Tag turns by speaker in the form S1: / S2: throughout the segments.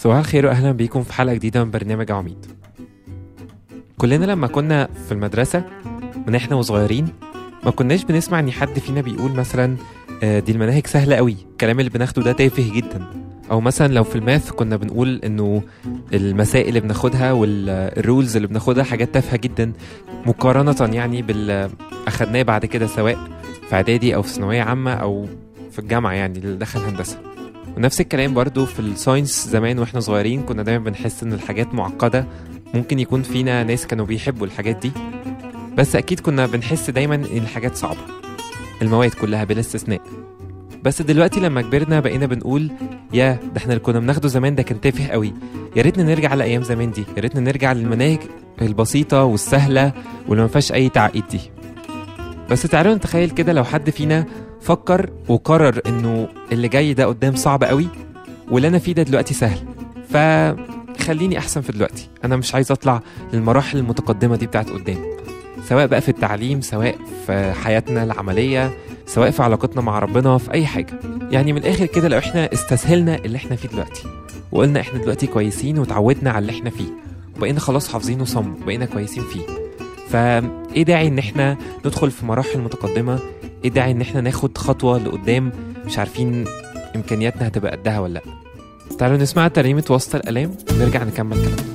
S1: صباح الخير واهلا بيكم في حلقه جديده من برنامج عميد كلنا لما كنا في المدرسه من احنا وصغيرين ما كناش بنسمع ان حد فينا بيقول مثلا آه، دي المناهج سهله قوي الكلام اللي بناخده ده تافه جدا او مثلا لو في الماث كنا بنقول انه المسائل اللي بناخدها والرولز اللي بناخدها حاجات تافهه جدا مقارنه يعني بال اخدناه بعد كده سواء في اعدادي او في ثانويه عامه او في الجامعه يعني اللي دخل هندسه ونفس الكلام برضو في الساينس زمان واحنا صغيرين كنا دايما بنحس ان الحاجات معقده ممكن يكون فينا ناس كانوا بيحبوا الحاجات دي بس اكيد كنا بنحس دايما ان الحاجات صعبه المواد كلها بلا استثناء بس دلوقتي لما كبرنا بقينا بنقول يا ده احنا اللي كنا بناخده زمان ده كان تافه قوي يا ريتنا نرجع لايام زمان دي يا ريتنا نرجع للمناهج البسيطه والسهله واللي ما فيهاش اي تعقيد دي بس تعالوا نتخيل كده لو حد فينا فكر وقرر انه اللي جاي ده قدام صعب قوي واللي انا فيه ده دلوقتي سهل فخليني احسن في دلوقتي انا مش عايز اطلع للمراحل المتقدمه دي بتاعت قدام سواء بقى في التعليم سواء في حياتنا العمليه سواء في علاقتنا مع ربنا في اي حاجه يعني من الاخر كده لو احنا استسهلنا اللي احنا فيه دلوقتي وقلنا احنا دلوقتي كويسين وتعودنا على اللي احنا فيه وبقينا خلاص حافظينه صم وبقينا كويسين فيه فايه داعي ان احنا ندخل في مراحل متقدمه ايه داعي ان احنا ناخد خطوه لقدام مش عارفين امكانياتنا هتبقى قدها ولا لا تعالوا نسمع ترنيمه وسط الالام ونرجع نكمل كلامنا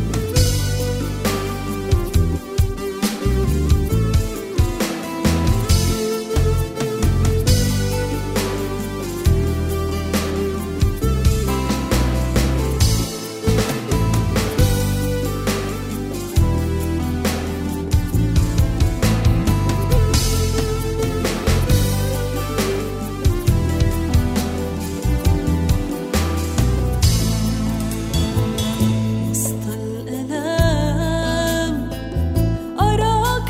S2: وسط الألام أراك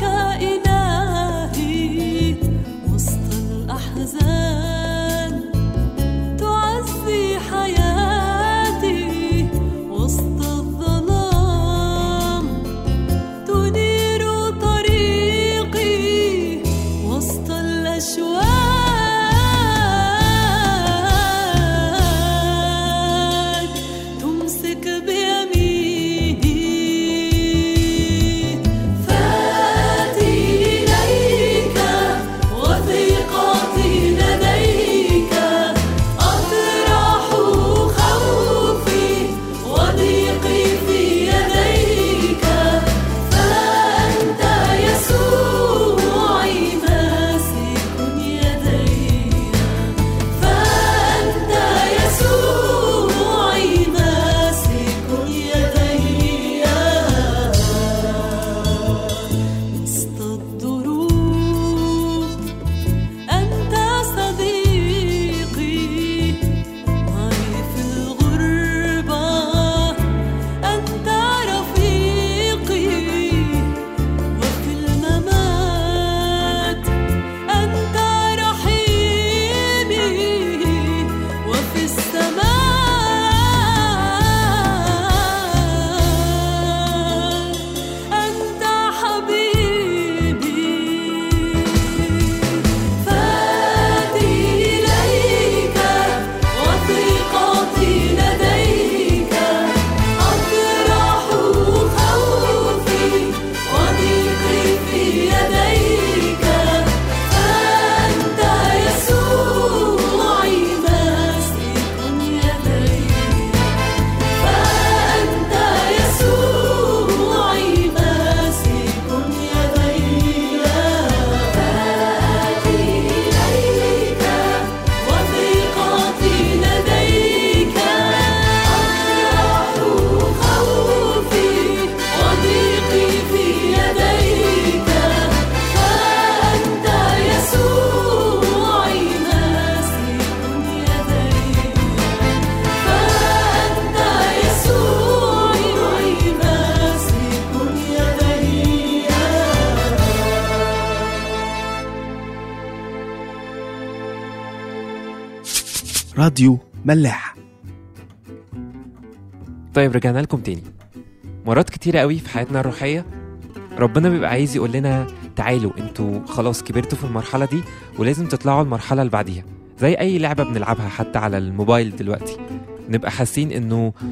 S2: إلهي وسط الأحزان تعزي حياتي وسط الظلام تنير طريقي وسط الأشواك تمسك بيميني فاتي إليك وثيقتي لديك أطرح خوفي وضيقي في يديك فأنت يسوعي ماسك يدي فأنت يسوعي ماسك يدي وسط الظروف أنت صديقي معي في الغربة أنت رفيقي وفي الممات أنت رحيمي وفي السماء أنت حبيبي فاتي إليك وثيقتي لديك أطرح خوفي وضيقي في يديك فأنت يسوعي ماسك يدي فأنت يسوعي ماسك يدي فاتي إليك وثيقتي لديك أطرح خوفي وضيقي في يديك فأنت يسوعي ماسك يدي فأنت يسوعي ماسك يدي
S3: راديو ملاح
S1: طيب رجعنا لكم تاني مرات كتيرة قوي في حياتنا الروحية ربنا بيبقى عايز يقول لنا تعالوا انتوا خلاص كبرتوا في المرحلة دي ولازم تطلعوا المرحلة اللي بعديها زي أي لعبة بنلعبها حتى على الموبايل دلوقتي نبقى حاسين إنه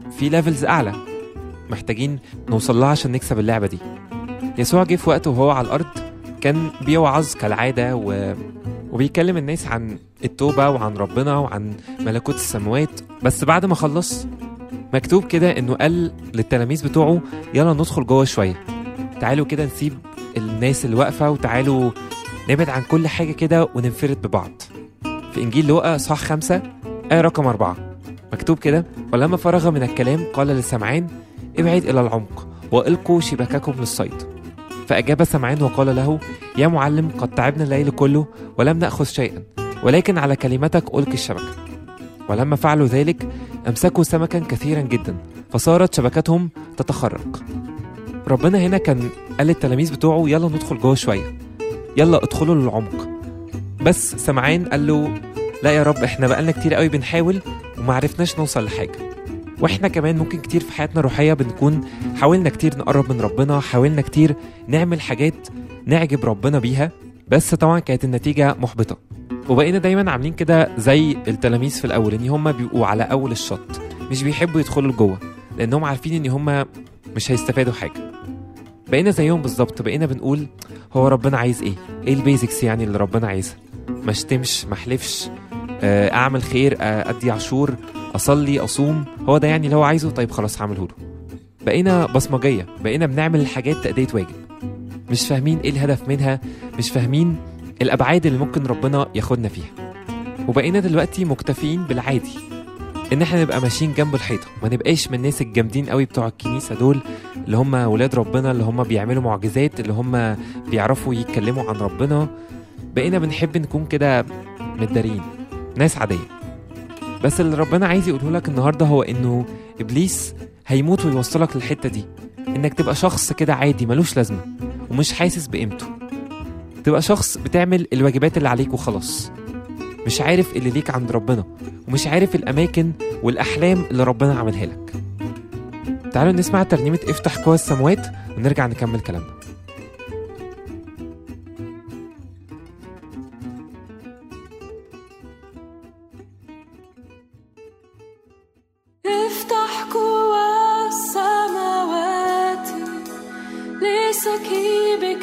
S1: في ليفلز اعلى محتاجين نوصل لها عشان نكسب اللعبه دي يسوع جه في وقت وهو على الارض كان بيوعظ كالعاده و... وبيكلم الناس عن التوبه وعن ربنا وعن ملكوت السماوات بس بعد ما خلص مكتوب كده انه قال للتلاميذ بتوعه يلا ندخل جوه شويه تعالوا كده نسيب الناس اللي واقفه وتعالوا نبعد عن كل حاجه كده وننفرد ببعض في انجيل لوقا صح خمسة آية رقم أربعة مكتوب كده ولما فرغ من الكلام قال لسمعان ابعد إلى العمق وألقوا شبككم للصيد فأجاب سمعان وقال له يا معلم قد تعبنا الليل كله ولم نأخذ شيئا ولكن على كلمتك ألقي الشبكة ولما فعلوا ذلك أمسكوا سمكا كثيرا جدا فصارت شبكتهم تتخرق ربنا هنا كان قال للتلاميذ بتوعه يلا ندخل جوه شوية يلا ادخلوا للعمق بس سمعان قال له لا يا رب احنا بقالنا كتير قوي بنحاول وما عرفناش نوصل لحاجة واحنا كمان ممكن كتير في حياتنا الروحية بنكون حاولنا كتير نقرب من ربنا حاولنا كتير نعمل حاجات نعجب ربنا بيها بس طبعا كانت النتيجة محبطة وبقينا دايما عاملين كده زي التلاميذ في الأول إن هم بيبقوا على أول الشط مش بيحبوا يدخلوا لجوه لأنهم عارفين إن هم مش هيستفادوا حاجة بقينا زيهم بالظبط بقينا بنقول هو ربنا عايز ايه ايه البيزكس يعني اللي ربنا عايزها ما اشتمش ما احلفش آه، اعمل خير آه، ادي عشور اصلي اصوم هو ده يعني اللي هو عايزه طيب خلاص هعمله له بقينا بصمجيه بقينا بنعمل الحاجات تأدية واجب مش فاهمين ايه الهدف منها مش فاهمين الابعاد اللي ممكن ربنا ياخدنا فيها وبقينا دلوقتي مكتفيين بالعادي ان احنا نبقى ماشيين جنب الحيطه ما نبقاش من الناس الجامدين قوي بتوع الكنيسه دول اللي هم ولاد ربنا اللي هم بيعملوا معجزات اللي هم بيعرفوا يتكلموا عن ربنا بقينا بنحب نكون كده متدارين ناس عاديه بس اللي ربنا عايز يقوله لك النهارده هو انه ابليس هيموت ويوصلك للحته دي انك تبقى شخص كده عادي ملوش لازمه ومش حاسس بقيمته تبقى شخص بتعمل الواجبات اللي عليك وخلاص مش عارف اللي ليك عند ربنا ومش عارف الاماكن والاحلام اللي ربنا عملها لك تعالوا نسمع ترنيمه افتح قوى السماوات ونرجع نكمل كلامنا
S2: افتح قوى السماوات لسكيبك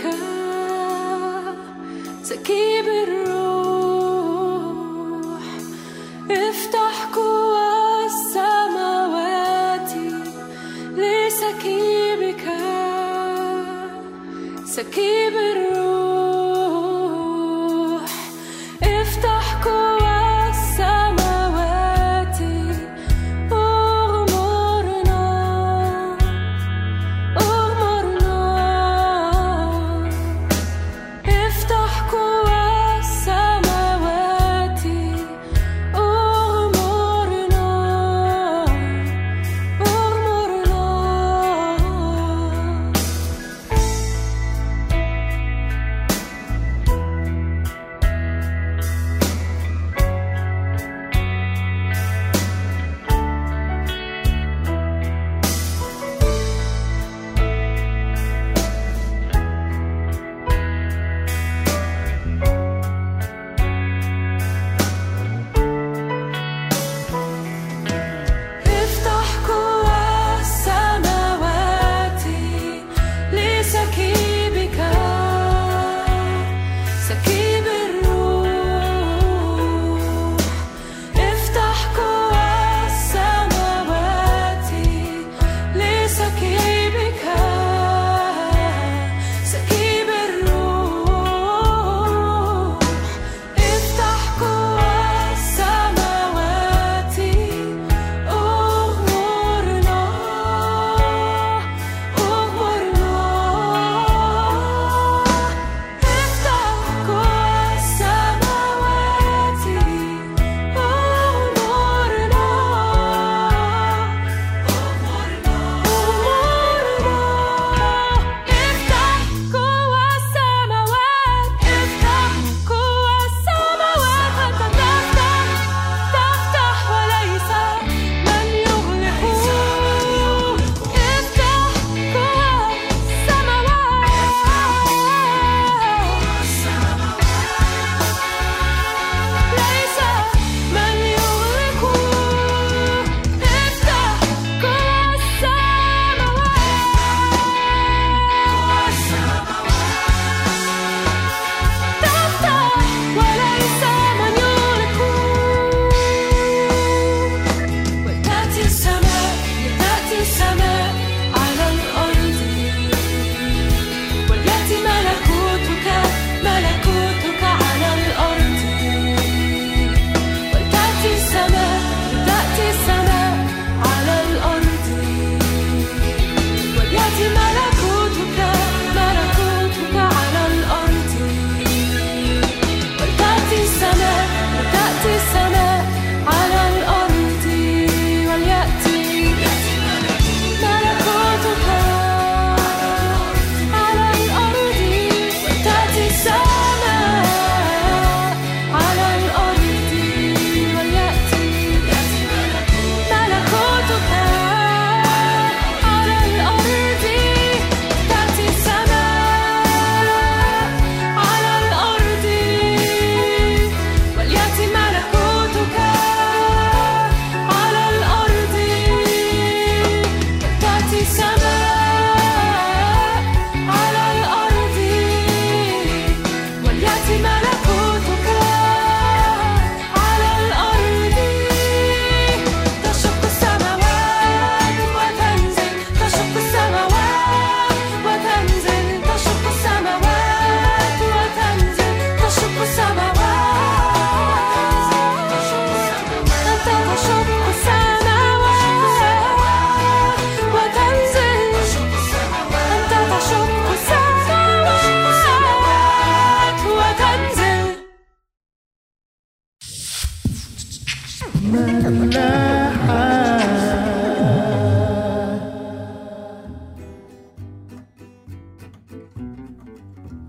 S2: سكيب الروح افتح قوى السماوات لسكيبك سكيب الروح افتح قوى السماوات اغمرنا اغمرنا افتح قوى السماوات اغمرنا اغمرنا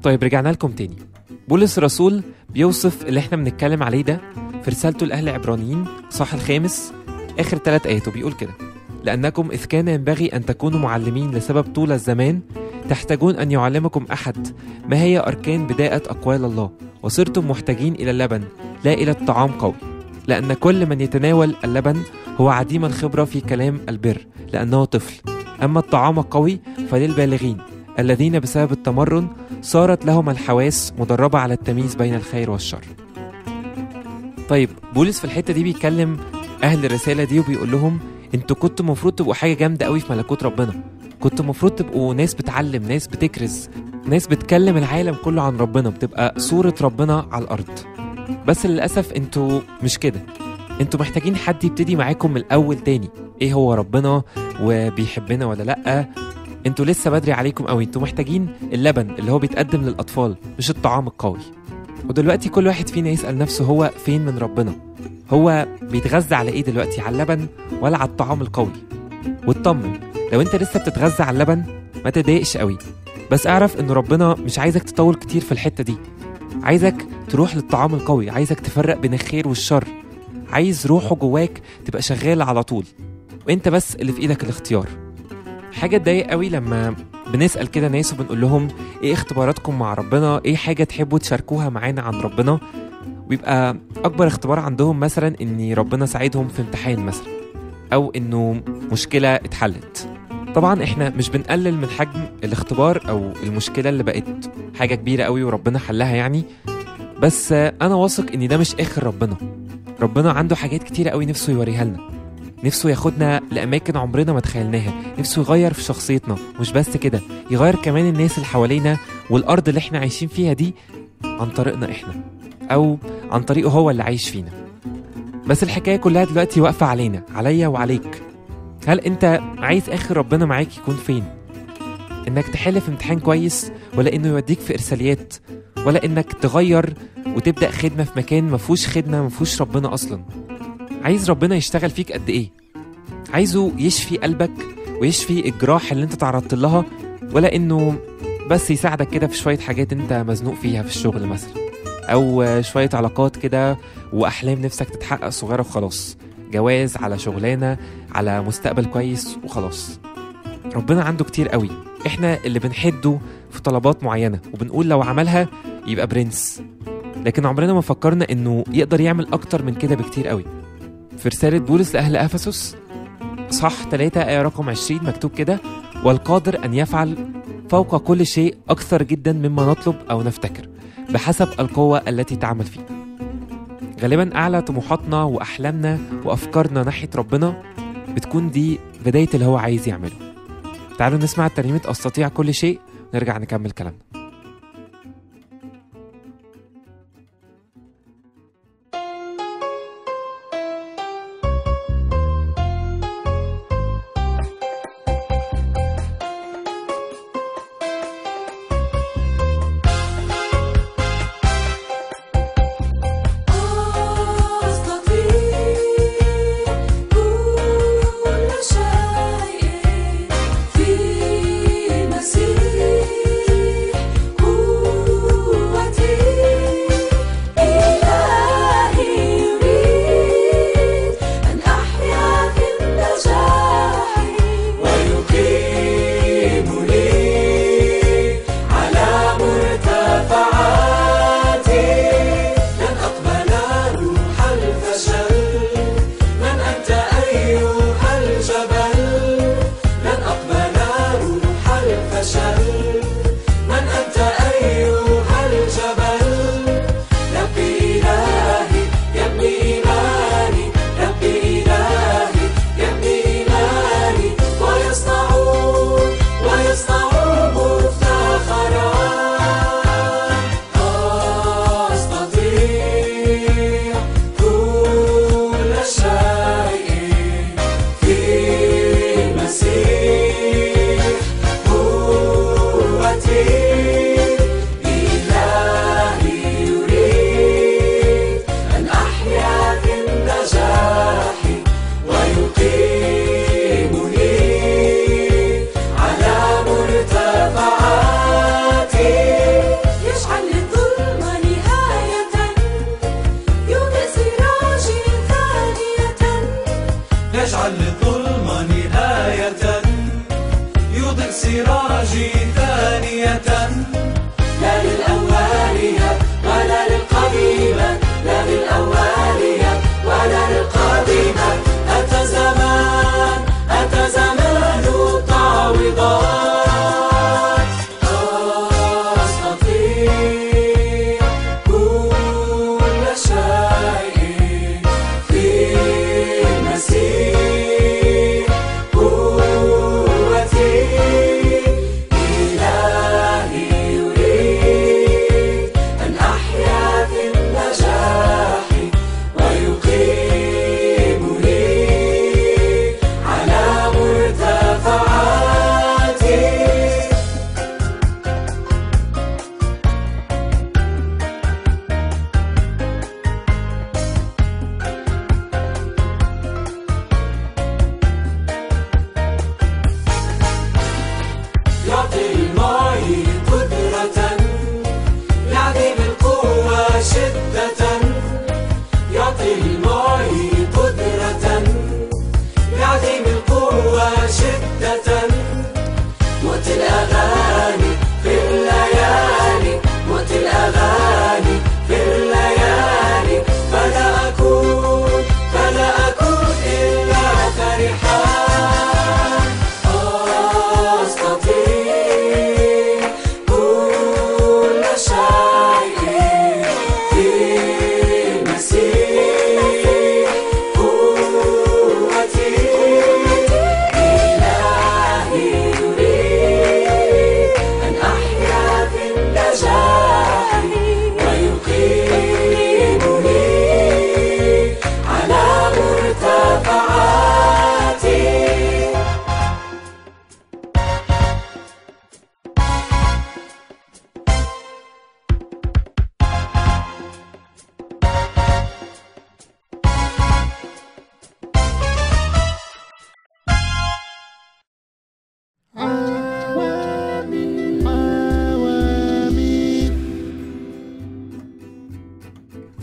S1: طيب رجعنا لكم تاني بولس الرسول بيوصف اللي احنا بنتكلم عليه ده في رسالته لأهل عبرانيين صح الخامس آخر ثلاث آيات وبيقول كده لأنكم إذ كان ينبغي أن تكونوا معلمين لسبب طول الزمان تحتاجون أن يعلمكم أحد ما هي أركان بداية أقوال الله وصرتم محتاجين إلى اللبن لا إلى الطعام قوي لأن كل من يتناول اللبن هو عديم الخبرة في كلام البر لأنه طفل أما الطعام القوي فللبالغين الذين بسبب التمرن صارت لهم الحواس مدربة على التمييز بين الخير والشر طيب بولس في الحتة دي بيتكلم أهل الرسالة دي وبيقول لهم انتوا كنتوا المفروض تبقوا حاجة جامدة قوي في ملكوت ربنا كنتوا المفروض تبقوا ناس بتعلم ناس بتكرز ناس بتكلم العالم كله عن ربنا بتبقى صورة ربنا على الأرض بس للأسف انتوا مش كده انتوا محتاجين حد يبتدي معاكم من الأول تاني ايه هو ربنا وبيحبنا ولا لأ انتوا لسه بدري عليكم قوي انتوا محتاجين اللبن اللي هو بيتقدم للأطفال مش الطعام القوي ودلوقتي كل واحد فينا يسأل نفسه هو فين من ربنا هو بيتغذى على ايه دلوقتي على اللبن ولا على الطعام القوي واطمن لو انت لسه بتتغذى على اللبن ما تضايقش قوي بس اعرف ان ربنا مش عايزك تطول كتير في الحتة دي عايزك تروح للطعام القوي عايزك تفرق بين الخير والشر عايز روحه جواك تبقى شغالة على طول وانت بس اللي في ايدك الاختيار حاجة تضايق قوي لما بنسأل كده ناس وبنقول لهم ايه اختباراتكم مع ربنا ايه حاجة تحبوا تشاركوها معانا عن ربنا ويبقى اكبر اختبار عندهم مثلا ان ربنا ساعدهم في امتحان مثلا او انه مشكلة اتحلت طبعا احنا مش بنقلل من حجم الاختبار او المشكلة اللي بقت حاجة كبيرة قوي وربنا حلها يعني بس انا واثق ان ده مش اخر ربنا ربنا عنده حاجات كتيرة قوي نفسه يوريها لنا نفسه ياخدنا لأماكن عمرنا ما تخيلناها نفسه يغير في شخصيتنا مش بس كده يغير كمان الناس اللي حوالينا والأرض اللي احنا عايشين فيها دي عن طريقنا احنا أو عن طريقه هو اللي عايش فينا بس الحكاية كلها دلوقتي واقفة علينا عليا وعليك هل انت عايز اخر ربنا معاك يكون فين انك تحل في امتحان كويس ولا انه يوديك في ارساليات ولا انك تغير وتبدا خدمه في مكان ما فيهوش خدمه ما فيهوش ربنا اصلا عايز ربنا يشتغل فيك قد ايه عايزه يشفي قلبك ويشفي الجراح اللي انت تعرضت لها ولا انه بس يساعدك كده في شويه حاجات انت مزنوق فيها في الشغل مثلا او شويه علاقات كده واحلام نفسك تتحقق صغيره وخلاص جواز على شغلانه على مستقبل كويس وخلاص ربنا عنده كتير قوي احنا اللي بنحده في طلبات معينه وبنقول لو عملها يبقى برنس لكن عمرنا ما فكرنا انه يقدر يعمل اكتر من كده بكتير قوي في رسالة بولس لأهل أفسس صح 3 آية رقم 20 مكتوب كده والقادر أن يفعل فوق كل شيء أكثر جدا مما نطلب أو نفتكر بحسب القوة التي تعمل فينا غالبا أعلى طموحاتنا وأحلامنا وأفكارنا ناحية ربنا بتكون دي بداية اللي هو عايز يعمله تعالوا نسمع ترنيمة أستطيع كل شيء ونرجع نكمل كلامنا
S2: أستطيع كل شيء في المسيح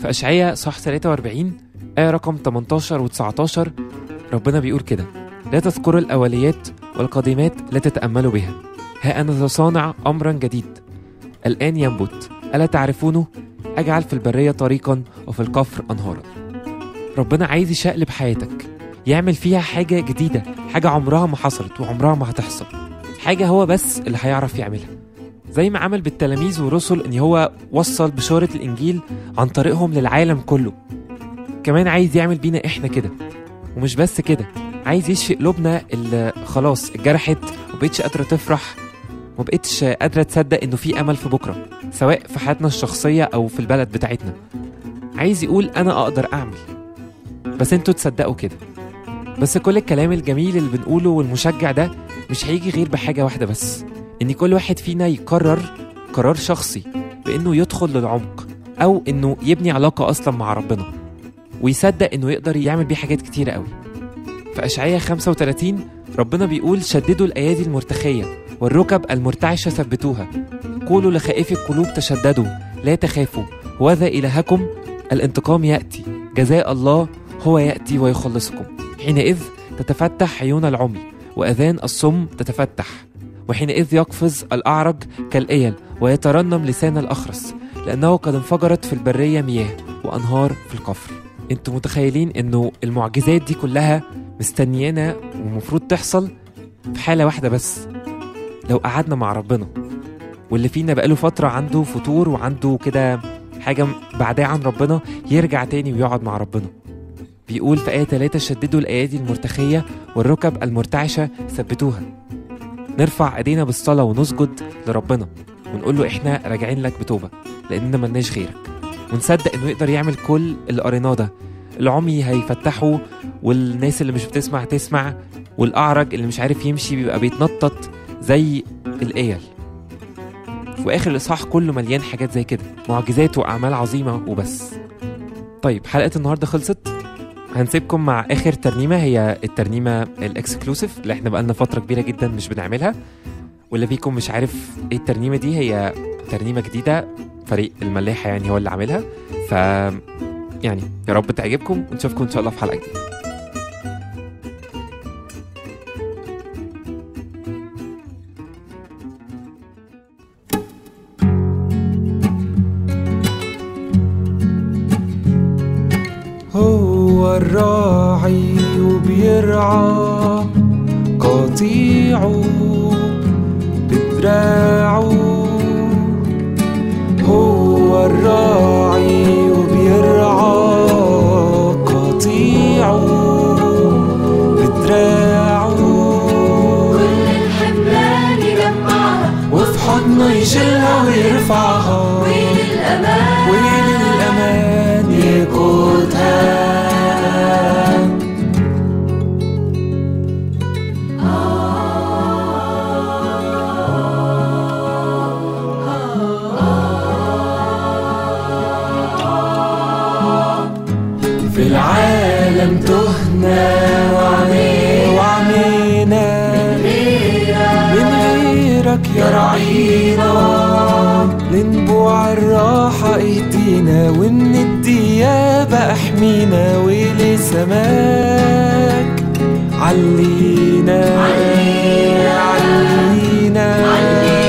S1: في أشعية صح 43 آية رقم 18 و 19 ربنا بيقول كده لا تذكروا الأوليات والقديمات لا تتأملوا بها ها أنا ذا صانع أمرا جديد الآن ينبت ألا تعرفونه أجعل في البرية طريقا وفي القفر أنهارا ربنا عايز يشقلب حياتك يعمل فيها حاجة جديدة حاجة عمرها ما حصلت وعمرها ما هتحصل حاجة هو بس اللي هيعرف يعملها زي ما عمل بالتلاميذ والرسل ان هو وصل بشارة الانجيل عن طريقهم للعالم كله كمان عايز يعمل بينا احنا كده ومش بس كده عايز يشفي قلوبنا اللي خلاص اتجرحت ومبقتش قادرة تفرح ومبقتش قادرة تصدق انه في امل في بكرة سواء في حياتنا الشخصية او في البلد بتاعتنا عايز يقول انا اقدر اعمل بس انتوا تصدقوا كده بس كل الكلام الجميل اللي بنقوله والمشجع ده مش هيجي غير بحاجة واحدة بس إن كل واحد فينا يقرر قرار شخصي بإنه يدخل للعمق أو إنه يبني علاقة أصلا مع ربنا ويصدق إنه يقدر يعمل بيه حاجات كتيرة قوي في أشعية 35 ربنا بيقول شددوا الأيادي المرتخية والركب المرتعشة ثبتوها قولوا لخائفي القلوب تشددوا لا تخافوا وذا إلهكم الانتقام يأتي جزاء الله هو يأتي ويخلصكم حينئذ تتفتح عيون العمي وأذان الصم تتفتح وحينئذ يقفز الأعرج كالإيل ويترنم لسان الأخرس لأنه قد انفجرت في البرية مياه وأنهار في القفر انتوا متخيلين انه المعجزات دي كلها مستنيانا ومفروض تحصل في حالة واحدة بس لو قعدنا مع ربنا واللي فينا بقاله فترة عنده فتور وعنده كده حاجة بعدها عن ربنا يرجع تاني ويقعد مع ربنا بيقول في آية 3 شددوا الأيادي المرتخية والركب المرتعشة ثبتوها نرفع ايدينا بالصلاة ونسجد لربنا ونقول له احنا راجعين لك بتوبة لأننا ملناش غيرك ونصدق انه يقدر يعمل كل اللي قريناه ده العمي هيفتحوا والناس اللي مش بتسمع تسمع والأعرج اللي مش عارف يمشي بيبقى بيتنطط زي الإيل وآخر الإصحاح كله مليان حاجات زي كده معجزات وأعمال عظيمة وبس طيب حلقة النهاردة خلصت هنسيبكم مع اخر ترنيمه هي الترنيمه الاكسكلوسيف اللي احنا بقالنا فتره كبيره جدا مش بنعملها واللي فيكم مش عارف ايه الترنيمه دي هي ترنيمه جديده فريق الملاحه يعني هو اللي عاملها ف يعني يا رب تعجبكم ونشوفكم ان شاء الله في حلقه جديده
S4: هو الراعي وبيرعى قطيعه بدراعه هو الراعي وبيرعى قطيعه بدراعه
S2: الحملان يجمعها
S4: وفي حضنه يشيلها ويرفعها
S2: وللأمان
S4: وللأمان يقودها في العالم تهنا وعمينا وعمينا من غيرك يا رعينا لنبوع الراحة اهدينا ومن الديابة احمينا ولسماك علينا علينا علينا